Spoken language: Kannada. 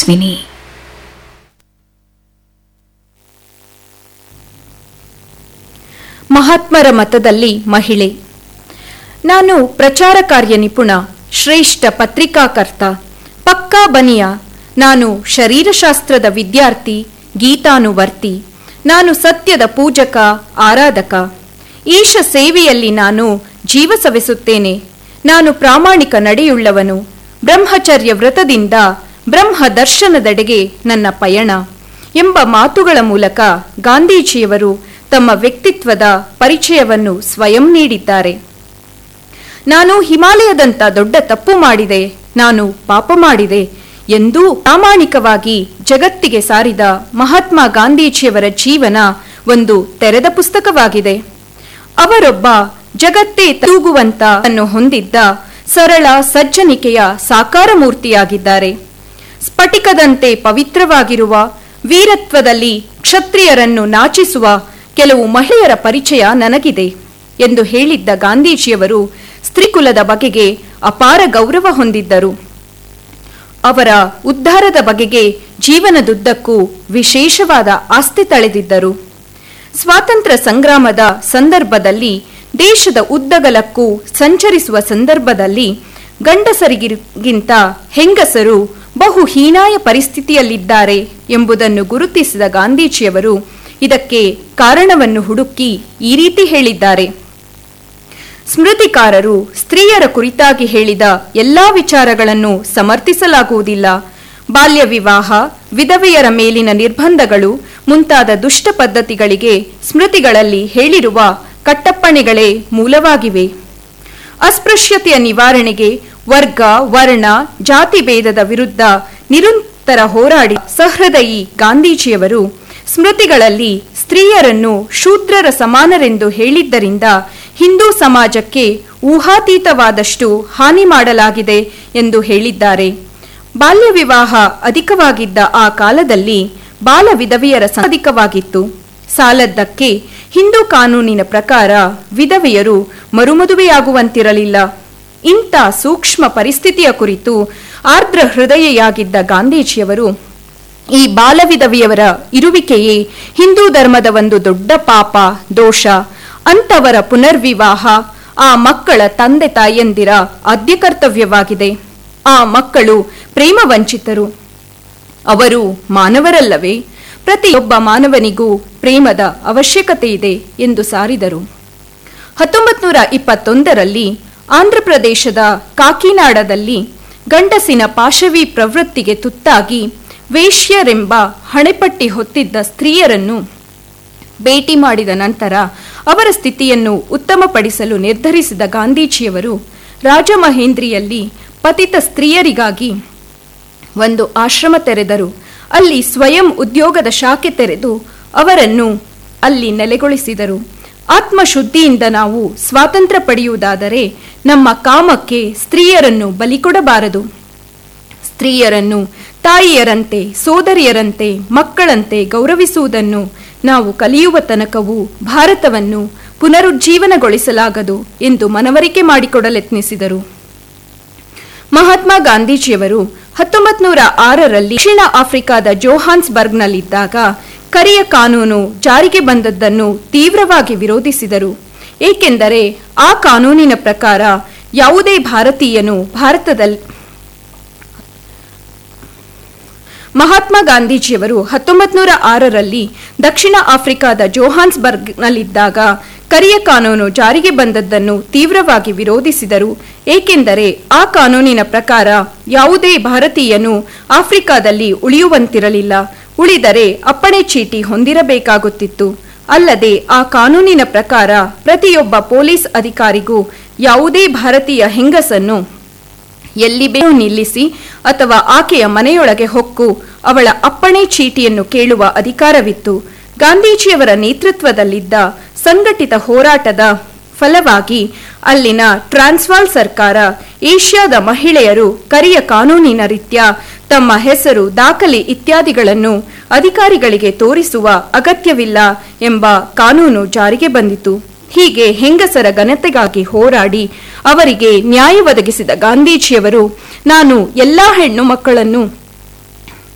ತೇಜಸ್ವಿನಿ ಮಹಾತ್ಮರ ಮತದಲ್ಲಿ ಮಹಿಳೆ ನಾನು ಪ್ರಚಾರ ಕಾರ್ಯ ನಿಪುಣ ಶ್ರೇಷ್ಠ ಪತ್ರಿಕಾಕರ್ತ ಪಕ್ಕಾ ಬನಿಯ ನಾನು ಶರೀರಶಾಸ್ತ್ರದ ವಿದ್ಯಾರ್ಥಿ ಗೀತಾನುವರ್ತಿ ನಾನು ಸತ್ಯದ ಪೂಜಕ ಆರಾಧಕ ಈಶ ಸೇವೆಯಲ್ಲಿ ನಾನು ಜೀವ ಸವೆಸುತ್ತೇನೆ ನಾನು ಪ್ರಾಮಾಣಿಕ ನಡೆಯುಳ್ಳವನು ಬ್ರಹ್ಮಚರ್ಯ ವ್ರತದಿಂದ ಬ್ರಹ್ಮ ದರ್ಶನದೆಡೆಗೆ ನನ್ನ ಪಯಣ ಎಂಬ ಮಾತುಗಳ ಮೂಲಕ ಗಾಂಧೀಜಿಯವರು ತಮ್ಮ ವ್ಯಕ್ತಿತ್ವದ ಪರಿಚಯವನ್ನು ಸ್ವಯಂ ನೀಡಿದ್ದಾರೆ ನಾನು ಹಿಮಾಲಯದಂತ ದೊಡ್ಡ ತಪ್ಪು ಮಾಡಿದೆ ನಾನು ಪಾಪ ಮಾಡಿದೆ ಎಂದೂ ಪ್ರಾಮಾಣಿಕವಾಗಿ ಜಗತ್ತಿಗೆ ಸಾರಿದ ಮಹಾತ್ಮ ಗಾಂಧೀಜಿಯವರ ಜೀವನ ಒಂದು ತೆರೆದ ಪುಸ್ತಕವಾಗಿದೆ ಅವರೊಬ್ಬ ಜಗತ್ತೇ ತೂಗುವಂತ ಅನ್ನು ಹೊಂದಿದ್ದ ಸರಳ ಸಜ್ಜನಿಕೆಯ ಸಾಕಾರ ಮೂರ್ತಿಯಾಗಿದ್ದಾರೆ ಸ್ಫಟಿಕದಂತೆ ಪವಿತ್ರವಾಗಿರುವ ವೀರತ್ವದಲ್ಲಿ ಕ್ಷತ್ರಿಯರನ್ನು ನಾಚಿಸುವ ಕೆಲವು ಮಹಿಳೆಯರ ಪರಿಚಯ ನನಗಿದೆ ಎಂದು ಹೇಳಿದ್ದ ಗಾಂಧೀಜಿಯವರು ಸ್ತ್ರೀಕುಲದ ಬಗೆಗೆ ಅಪಾರ ಗೌರವ ಹೊಂದಿದ್ದರು ಅವರ ಉದ್ಧಾರದ ಬಗೆಗೆ ಜೀವನದುದ್ದಕ್ಕೂ ವಿಶೇಷವಾದ ಆಸ್ತಿ ತಳೆದಿದ್ದರು ಸ್ವಾತಂತ್ರ್ಯ ಸಂಗ್ರಾಮದ ಸಂದರ್ಭದಲ್ಲಿ ದೇಶದ ಉದ್ದಗಲಕ್ಕೂ ಸಂಚರಿಸುವ ಸಂದರ್ಭದಲ್ಲಿ ಗಂಡಸರಿಗಿಂತ ಹೆಂಗಸರು ಬಹು ಹೀನಾಯ ಪರಿಸ್ಥಿತಿಯಲ್ಲಿದ್ದಾರೆ ಎಂಬುದನ್ನು ಗುರುತಿಸಿದ ಗಾಂಧೀಜಿಯವರು ಇದಕ್ಕೆ ಕಾರಣವನ್ನು ಹುಡುಕಿ ಈ ರೀತಿ ಹೇಳಿದ್ದಾರೆ ಸ್ಮೃತಿಕಾರರು ಸ್ತ್ರೀಯರ ಕುರಿತಾಗಿ ಹೇಳಿದ ಎಲ್ಲಾ ವಿಚಾರಗಳನ್ನು ಸಮರ್ಥಿಸಲಾಗುವುದಿಲ್ಲ ಬಾಲ್ಯ ವಿವಾಹ ವಿಧವೆಯರ ಮೇಲಿನ ನಿರ್ಬಂಧಗಳು ಮುಂತಾದ ದುಷ್ಟ ಪದ್ಧತಿಗಳಿಗೆ ಸ್ಮೃತಿಗಳಲ್ಲಿ ಹೇಳಿರುವ ಕಟ್ಟಪ್ಪಣೆಗಳೇ ಮೂಲವಾಗಿವೆ ಅಸ್ಪೃಶ್ಯತೆಯ ನಿವಾರಣೆಗೆ ವರ್ಗ ವರ್ಣ ಜಾತಿ ಭೇದದ ವಿರುದ್ಧ ನಿರಂತರ ಹೋರಾಡಿ ಸಹೃದಯಿ ಗಾಂಧೀಜಿಯವರು ಸ್ಮೃತಿಗಳಲ್ಲಿ ಸ್ತ್ರೀಯರನ್ನು ಶೂದ್ರರ ಸಮಾನರೆಂದು ಹೇಳಿದ್ದರಿಂದ ಹಿಂದೂ ಸಮಾಜಕ್ಕೆ ಊಹಾತೀತವಾದಷ್ಟು ಹಾನಿ ಮಾಡಲಾಗಿದೆ ಎಂದು ಹೇಳಿದ್ದಾರೆ ಬಾಲ್ಯ ವಿವಾಹ ಅಧಿಕವಾಗಿದ್ದ ಆ ಕಾಲದಲ್ಲಿ ಬಾಲ ವಿಧವೆಯರ ಸಂಖ್ಯೆ ಅಧಿಕವಾಗಿತ್ತು ಸಾಲದ್ದಕ್ಕೆ ಹಿಂದೂ ಕಾನೂನಿನ ಪ್ರಕಾರ ವಿಧವೆಯರು ಮರುಮದುವೆಯಾಗುವಂತಿರಲಿಲ್ಲ ಇಂಥ ಸೂಕ್ಷ್ಮ ಪರಿಸ್ಥಿತಿಯ ಕುರಿತು ಆರ್ದ್ರ ಹೃದಯೆಯಾಗಿದ್ದ ಗಾಂಧೀಜಿಯವರು ಈ ಬಾಲವಿಧವೆಯವರ ಇರುವಿಕೆಯೇ ಹಿಂದೂ ಧರ್ಮದ ಒಂದು ದೊಡ್ಡ ಪಾಪ ದೋಷ ಅಂತವರ ಪುನರ್ವಿವಾಹ ಆ ಮಕ್ಕಳ ತಂದೆ ತಾಯಂದಿರ ಆದ್ಯ ಕರ್ತವ್ಯವಾಗಿದೆ ಆ ಮಕ್ಕಳು ಪ್ರೇಮ ವಂಚಿತರು ಅವರು ಮಾನವರಲ್ಲವೇ ಪ್ರತಿಯೊಬ್ಬ ಮಾನವನಿಗೂ ಪ್ರೇಮದ ಅವಶ್ಯಕತೆ ಇದೆ ಎಂದು ಸಾರಿದರು ಹತ್ತೊಂಬತ್ತು ನೂರ ಇಪ್ಪತ್ತೊಂದರಲ್ಲಿ ಆಂಧ್ರಪ್ರದೇಶದ ಕಾಕಿನಾಡದಲ್ಲಿ ಗಂಡಸಿನ ಪಾಶವಿ ಪ್ರವೃತ್ತಿಗೆ ತುತ್ತಾಗಿ ವೇಶ್ಯರೆಂಬ ಹಣೆಪಟ್ಟಿ ಹೊತ್ತಿದ್ದ ಸ್ತ್ರೀಯರನ್ನು ಭೇಟಿ ಮಾಡಿದ ನಂತರ ಅವರ ಸ್ಥಿತಿಯನ್ನು ಉತ್ತಮಪಡಿಸಲು ನಿರ್ಧರಿಸಿದ ಗಾಂಧೀಜಿಯವರು ರಾಜಮಹೇಂದ್ರಿಯಲ್ಲಿ ಪತಿತ ಸ್ತ್ರೀಯರಿಗಾಗಿ ಒಂದು ಆಶ್ರಮ ತೆರೆದರು ಅಲ್ಲಿ ಸ್ವಯಂ ಉದ್ಯೋಗದ ಶಾಖೆ ತೆರೆದು ಅವರನ್ನು ಅಲ್ಲಿ ನೆಲೆಗೊಳಿಸಿದರು ಆತ್ಮಶುದ್ಧಿಯಿಂದ ನಾವು ಸ್ವಾತಂತ್ರ್ಯ ಪಡೆಯುವುದಾದರೆ ನಮ್ಮ ಕಾಮಕ್ಕೆ ಸ್ತ್ರೀಯರನ್ನು ಬಲಿಕೊಡಬಾರದು ಸ್ತ್ರೀಯರನ್ನು ತಾಯಿಯರಂತೆ ಸೋದರಿಯರಂತೆ ಮಕ್ಕಳಂತೆ ಗೌರವಿಸುವುದನ್ನು ನಾವು ಕಲಿಯುವ ತನಕವೂ ಭಾರತವನ್ನು ಪುನರುಜ್ಜೀವನಗೊಳಿಸಲಾಗದು ಎಂದು ಮನವರಿಕೆ ಮಾಡಿಕೊಡಲೆತ್ನಿಸಿದರು ಮಹಾತ್ಮ ಗಾಂಧೀಜಿಯವರು ಹತ್ತೊಂಬತ್ತು ನೂರ ಆರರಲ್ಲಿ ದಕ್ಷಿಣ ಆಫ್ರಿಕಾದ ಜೋಹಾನ್ಸ್ಬರ್ಗ್ನಲ್ಲಿದ್ದಾಗ ಕರಿಯ ಕಾನೂನು ಜಾರಿಗೆ ಬಂದದ್ದನ್ನು ತೀವ್ರವಾಗಿ ವಿರೋಧಿಸಿದರು ಏಕೆಂದರೆ ಆ ಕಾನೂನಿನ ಪ್ರಕಾರ ಯಾವುದೇ ಭಾರತೀಯನು ಭಾರತದಲ್ಲಿ ಮಹಾತ್ಮ ಗಾಂಧೀಜಿಯವರು ಹತ್ತೊಂಬತ್ತು ನೂರ ಆರರಲ್ಲಿ ದಕ್ಷಿಣ ಆಫ್ರಿಕಾದ ಜೋಹಾನ್ಸ್ಬರ್ಗ್ನಲ್ಲಿದ್ದಾಗ ಕರಿಯ ಕಾನೂನು ಜಾರಿಗೆ ಬಂದದ್ದನ್ನು ತೀವ್ರವಾಗಿ ವಿರೋಧಿಸಿದರು ಏಕೆಂದರೆ ಆ ಕಾನೂನಿನ ಪ್ರಕಾರ ಯಾವುದೇ ಭಾರತೀಯನು ಆಫ್ರಿಕಾದಲ್ಲಿ ಉಳಿಯುವಂತಿರಲಿಲ್ಲ ಉಳಿದರೆ ಅಪ್ಪಣೆ ಚೀಟಿ ಹೊಂದಿರಬೇಕಾಗುತ್ತಿತ್ತು ಅಲ್ಲದೆ ಆ ಕಾನೂನಿನ ಪ್ರಕಾರ ಪ್ರತಿಯೊಬ್ಬ ಪೊಲೀಸ್ ಅಧಿಕಾರಿಗೂ ಯಾವುದೇ ಭಾರತೀಯ ಹೆಂಗಸನ್ನು ಎಲ್ಲಿ ಬೇರು ನಿಲ್ಲಿಸಿ ಅಥವಾ ಆಕೆಯ ಮನೆಯೊಳಗೆ ಹೊಕ್ಕು ಅವಳ ಅಪ್ಪಣೆ ಚೀಟಿಯನ್ನು ಕೇಳುವ ಅಧಿಕಾರವಿತ್ತು ಗಾಂಧೀಜಿಯವರ ನೇತೃತ್ವದಲ್ಲಿದ್ದ ಸಂಘಟಿತ ಹೋರಾಟದ ಫಲವಾಗಿ ಅಲ್ಲಿನ ಟ್ರಾನ್ಸ್ವಾಲ್ ಸರ್ಕಾರ ಏಷ್ಯಾದ ಮಹಿಳೆಯರು ಕರಿಯ ಕಾನೂನಿನ ರೀತ್ಯ ತಮ್ಮ ಹೆಸರು ದಾಖಲೆ ಇತ್ಯಾದಿಗಳನ್ನು ಅಧಿಕಾರಿಗಳಿಗೆ ತೋರಿಸುವ ಅಗತ್ಯವಿಲ್ಲ ಎಂಬ ಕಾನೂನು ಜಾರಿಗೆ ಬಂದಿತು ಹೀಗೆ ಹೆಂಗಸರ ಘನತೆಗಾಗಿ ಹೋರಾಡಿ ಅವರಿಗೆ ನ್ಯಾಯ ಒದಗಿಸಿದ ಗಾಂಧೀಜಿಯವರು ನಾನು ಎಲ್ಲಾ ಹೆಣ್ಣು ಮಕ್ಕಳನ್ನು